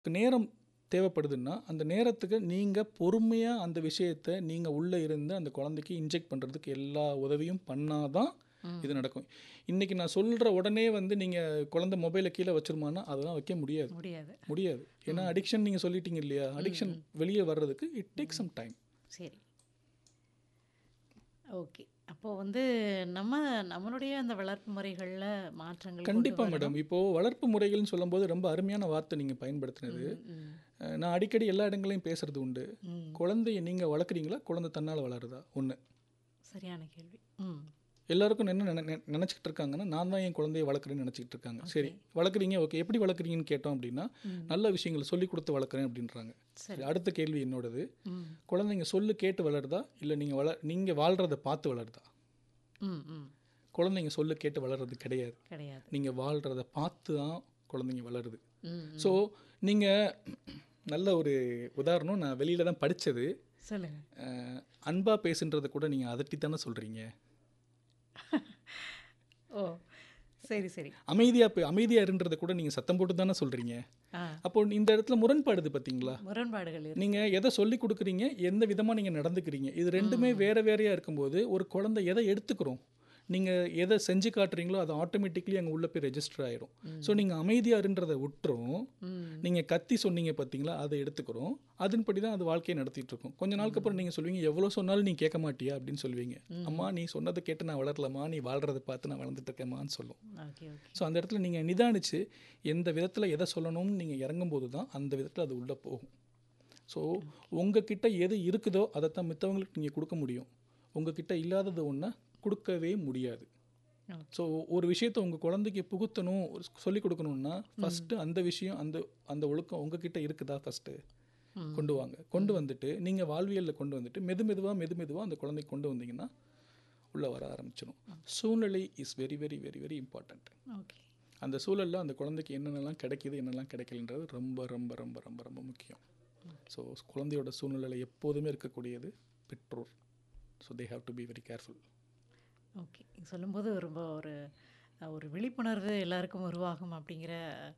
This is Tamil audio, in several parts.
நேரம் தேவைப்படுதுன்னா அந்த நேரத்துக்கு நீங்கள் பொறுமையாக அந்த விஷயத்தை நீங்கள் உள்ளே இருந்து அந்த குழந்தைக்கு இன்ஜெக்ட் பண்ணுறதுக்கு எல்லா உதவியும் பண்ணாதான் இது நடக்கும் இன்றைக்கி நான் சொல்கிற உடனே வந்து நீங்கள் குழந்தை மொபைலை கீழே வச்சிருமான்னா அதெல்லாம் வைக்க முடியாது முடியாது முடியாது ஏன்னா அடிக்ஷன் நீங்கள் சொல்லிட்டீங்க இல்லையா அடிக்ஷன் வெளியே வர்றதுக்கு இட் டேக் சம் டைம் சரி ஓகே அப்போ வந்து நம்ம நம்மளுடைய அந்த வளர்ப்பு முறைகளில் மாற்றங்கள் கொண்டு கண்டிப்பாக வரணும். மேடம் இப்போது வளர்ப்பு முறைகள்னு சொல்லும்போது ரொம்ப அருமையான வார்த்தை நீங்கள் பயன்படுத்தினது ம், அஹ் நான் அடிக்கடி எல்லா இடங்களையும் பேசுறது உண்டு ம். குழந்தைய நீங்கள் வளர்க்குறீங்களா குழந்தை தன்னால் வளருதா ஒன்று சரியான கேள்வி ம் எல்லாருக்கும் என்ன நினை நினை- நினைச்சிட்டு இருக்காங்கன்னா நான் தான் என் குழந்தைய வளர்க்குறேன்னு நினச்சிக்கிட்டு இருக்காங்க சரி வளர்க்குறீங்க ஓகே எப்படி வளர்க்குறீங்கன்னு கேட்டோம் அப்படின்னா நல்ல விஷயங்களை சொல்லி கொடுத்து வளர்க்குறேன் அப்படின்றாங்க சரி சரி அடுத்த கேள்வி என்னோடது ம் குழந்தைங்க சொல்லு கேட்டு வளருதா இல்லை நீங்கள் வள நீங்கள் வாழ்கிறத பார்த்து வளருதா ம் ம் குழந்தைங்க சொல்லு கேட்டு வளர்றது கிடையாது கிடையாது நீங்கள் வாழ்கிறத பார்த்து தான் குழந்தைங்க வளருது ம் ஸோ நீங்கள் நல்ல ஒரு உதாரணம் நான் வெளியில் தான் படித்தது சொல்லுங்க அன்பாக பேசுன்றதை கூட நீங்கள் அதட்டி தானே சொல்கிறீங்க ஓ சரி சரி அமைதியாக அமைதியாக இருன்றதை கூட நீங்கள் சத்தம் போட்டு தானே சொல்கிறீங்க ஆ அப்போ இந்த இடத்துல முரண்பாடுது பார்த்தீங்களா முரண்பாடுகள் இருக்கு நீங்கள் எதை சொல்லி கொடுக்குறீங்க எந்த விதமாக நீங்கள் நடந்துக்கிறீங்க இது ரெண்டுமே வேறு வேறையாக இருக்கும்போது ஒரு குழந்தை எதை எடுத்துக்கிறோம் நீங்கள் எதை செஞ்சு காட்டுறீங்களோ அது ஆட்டோமேட்டிக்லி அங்கே உள்ள போய் ரெஜிஸ்டர் ஆயிரும் ஸோ நீங்கள் அமைதியாக இருன்றதை விட்டுரும் ம் நீங்கள் கத்தி சொன்னீங்க பார்த்தீங்களா அதை எடுத்துக்கிறோம் அதன்படி தான் அது வாழ்க்கையை நடத்திட்டு இருக்கும் கொஞ்ச நாளுக்கு அப்புறம் நீங்கள் சொல்லுவீங்க எவ்வளோ சொன்னாலும் நீ கேட்க மாட்டியா அப்படின்னு சொல்லுவீங்க அம்மா நீ சொன்னதை கேட்டு நான் வளரலம்மா நீ வாழ்கிறத பார்த்து நான் வளர்ந்துட்டு இருக்கேம்மான்னு சொல்லும் ஓகே ஓகே ஸோ அந்த இடத்துல நீங்கள் நிதானிச்சு எந்த விதத்தில் எதை சொல்லணும்னு நீங்கள் இறங்கும்போது தான் அந்த விதத்தில் அது உள்ளே போகும் ஸோ உங்ககிட்ட எது இருக்குதோ அதைத்தான் மித்தவங்களுக்கு நீங்கள் கொடுக்க முடியும் உங்ககிட்ட இல்லாதது ஒன்றை கொடுக்கவே முடியாது Okay. ஸோ ஒரு விஷயத்தை உங்கள் குழந்தைக்கு புகுத்தணும் ஒரு சொல்லிக் கொடுக்கணும்னா ஃபஸ்ட்டு அந்த விஷயம் அந்த அந்த ஒழுக்கம் உங்ககிட்ட இருக்குதா ஃபஸ்ட்டு ம். கொண்டு வாங்க கொண்டு வந்துட்டு நீங்கள் வாழ்வியலில் கொண்டு வந்துட்டு மெது மெதுவாக மெது மெதுவாக அந்த குழந்தைக்கு கொண்டு வந்தீங்கன்னா உள்ளே வர ஆரம்பிச்சிடும் சூழ்நிலை is very very very very important okay அந்த சூழலில் அந்த குழந்தைக்கு என்னென்னலாம் கிடைக்குது என்னெல்லாம் கிடைக்கலன்றது ரொம்ப ரொம்ப ரொம்ப ரொம்ப ரொம்ப முக்கியம் ஸோ குழந்தையோட சூழ்நிலை எப்போதுமே இருக்கக்கூடியது பெற்றோர் so they have to be very careful okay நீங்க சொல்லும்போது ரொம்ப ஒரு அஹ், ஒரு விழிப்புணர்வு எல்லாருக்கும் உருவாகும் அப்படிங்கிற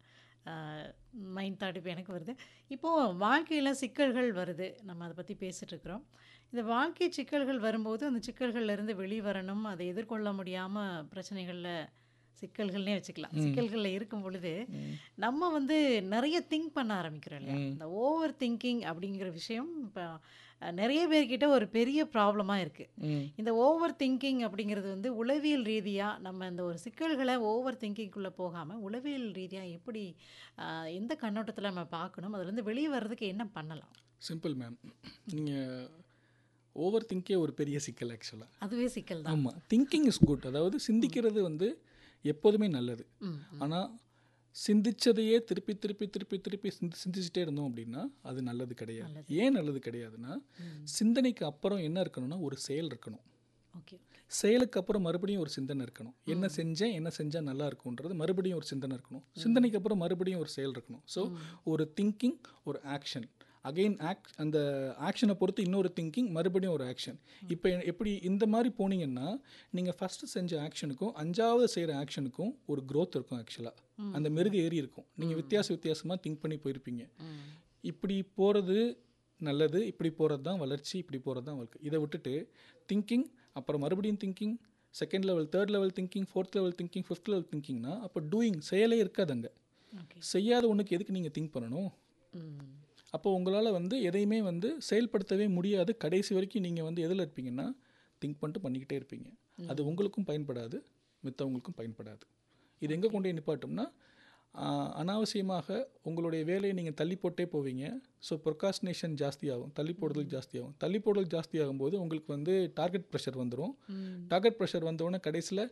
மைண்ட் தாட் இப்போ எனக்கு வருது இப்போது வாழ்க்கையில் சிக்கல்கள் வருது நம்ம அதை பற்றி பேசிகிட்டு இருக்கிறோம் இந்த வாழ்க்கை சிக்கல்கள் வரும்போது அந்த சிக்கல்கள்ல இருந்து வெளிவரணும் அதை எதிர்கொள்ள முடியாமல் பிரச்சனைகளில் சிக்கல்கள்னே வச்சுக்கலாம் சிக்கல்களில் இருக்கும் பொழுது நம்ம வந்து நிறைய திங்க் பண்ண ஆரம்பிக்கிறோம் இல்லையா இந்த ஓவர் திங்கிங் அப்படிங்கிற விஷயம் இப்போ நிறைய பேர்கிட்ட ஒரு பெரிய ப்ராப்ளமாக இருக்குது இந்த ஓவர் திங்கிங் அப்படிங்கிறது வந்து உளவியல் ரீதியாக நம்ம இந்த ஒரு சிக்கல்களை ஓவர் திங்கிங்குள்ளே போகாமல் உளவியல் ரீதியாக எப்படி ஆஹ், எந்த கண்ணோட்டத்தில் நம்ம பார்க்கணும் அதுலேருந்து வெளியே வர்றதுக்கு என்ன பண்ணலாம் சிம்பிள் மேம் நீங்கள் ஓவர் திங்கே ஒரு பெரிய சிக்கல் ஆக்சுவலாக அதுவே சிக்கல் தான் ஆமாம் திங்கிங் இஸ் குட் அதாவது சிந்திக்கிறது வந்து எப்போதுமே நல்லது ம் ஆனால் சிந்திச்சதையே திருப்பி திருப்பி திருப்பி திருப்பி சிந்தி சிந்திச்சுட்டே இருந்தோம் அப்படின்னா அது நல்லது கிடையாது ஏன் நல்லது கிடையாதுன்னா சிந்தனைக்கு அப்புறம் என்ன இருக்கணும்னா ஒரு செயல் இருக்கணும் ஓகே செயலுக்கு அப்புறம் மறுபடியும் ஒரு சிந்தனை இருக்கணும் என்ன செஞ்சேன் என்ன செஞ்சால் நல்லா இருக்கும்ன்றது மறுபடியும் ஒரு சிந்தனை இருக்கணும் சிந்தனைக்கு அப்புறம் மறுபடியும் ஒரு செயல் இருக்கணும் ஸோ ஒரு திங்கிங் ஒரு ஆக்ஷன் அகெயின் ஆக் அந்த ஆக்ஷனை பொறுத்து இன்னொரு திங்கிங் மறுபடியும் ஒரு ஆக்ஷன் இப்போ எப்படி இந்த மாதிரி போனீங்கன்னா நீங்கள் ஃபஸ்ட்டு செஞ்ச ஆக்ஷனுக்கும் அஞ்சாவது செய்கிற ஆக்ஷனுக்கும் ஒரு growth இருக்கும் ஆக்சுவலாக அந்த மெருகு ஏறி இருக்கும் நீங்கள் வித்தியாச வித்தியாசமாக திங்க் பண்ணி போயிருப்பீங்க ம் இப்படி போகிறது நல்லது இப்படி போகிறது தான் வளர்ச்சி இப்படி போகிறது தான் வாழ்க்கை இதை விட்டுட்டு திங்கிங் அப்புறம் மறுபடியும் thinking second level third level thinking fourth level thinking fifth level திங்கிங்னா அப்போ டூயிங் செயலே இருக்காது அங்கே ஓகே செய்யாத ஒன்றுக்கு எதுக்கு நீங்கள் திங்க் பண்ணணும் ம் அப்போ உங்களால் வந்து எதையுமே வந்து செயல்படுத்தவே முடியாது கடைசி வரைக்கும் நீங்கள் வந்து எதில் இருப்பீங்கன்னா திங்க் பண்ணிட்டு பண்ணிக்கிட்டே இருப்பீங்க அது உங்களுக்கும் பயன்படாது மித்தவங்களுக்கும் பயன்படாது இது எங்கே கொண்டு போய் நிப்பாட்டோம்னா ஆஹ், அனாவசியமாக உங்களுடைய வேலையை நீங்கள் தள்ளி போட்டே போவீங்க ஸோ ப்ரொகாஸ்டினேஷன் ஜாஸ்தியாகும் தள்ளி போடுதல் ஜாஸ்தியாகும் தள்ளி போடுதல் ஜாஸ்தியாகும் போது உங்களுக்கு வந்து டார்கெட் ப்ரெஷர் வந்துடும் டார்கெட் ப்ரெஷர் வந்தோடனே கடைசியில்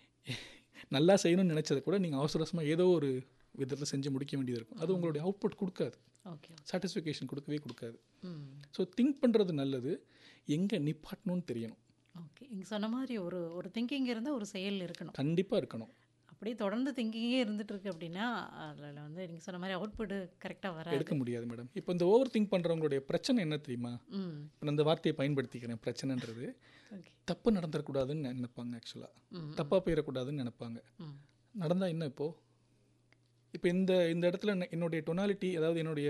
நல்லா செய்யணும்னு நினச்சதை கூட நீங்கள் அவசர அவசரமாக ஏதோ ஒரு விதத்தில் செஞ்சு முடிக்க வேண்டியது இருக்கும் அது உங்களுடைய அவுட்புட் கொடுக்காது ஓகே சாட்டிஸ்ஃபிகேஷன் கொடுக்கவே கொடுக்காது ம் ஸோ திங்க் பண்ணுறது நல்லது எங்கே நிப்பாட்டணும்னு தெரியணும் ஓகே நீங்கள் சொன்ன மாதிரி ஒரு ஒரு திங்கிங் இருந்தால் ஒரு செயல் இருக்கணும் கண்டிப்பாக இருக்கணும் அப்படியே தொடர்ந்து திங்கிங்கே இருந்துட்டு இருக்கு அப்படின்னா அதில் வந்து நீங்கள் சொன்ன மாதிரி அவுட்புட் கரெக்டாக வராது எடுக்க முடியாது மேடம் இப்போ இந்த ஓவர் திங்க் பண்ணுறவங்களுடைய பிரச்சனை என்ன தெரியுமா ம் இப்போ நான் இந்த வார்த்தையை பயன்படுத்திக்கிறேன் பிரச்சனைன்றது ஓகே தப்பு நடந்துடக்கூடாதுன்னு நினைப்பாங்க ஆக்சுவலாக ம் தப்பாக போயிடக்கூடாதுன்னு நினைப்பாங்க ம் நடந்தால் என்ன இப்போது இப்போ இந்த இந்த இடத்துல என்ன- என்னுடைய டொனாலிட்டி அதாவது என்னுடைய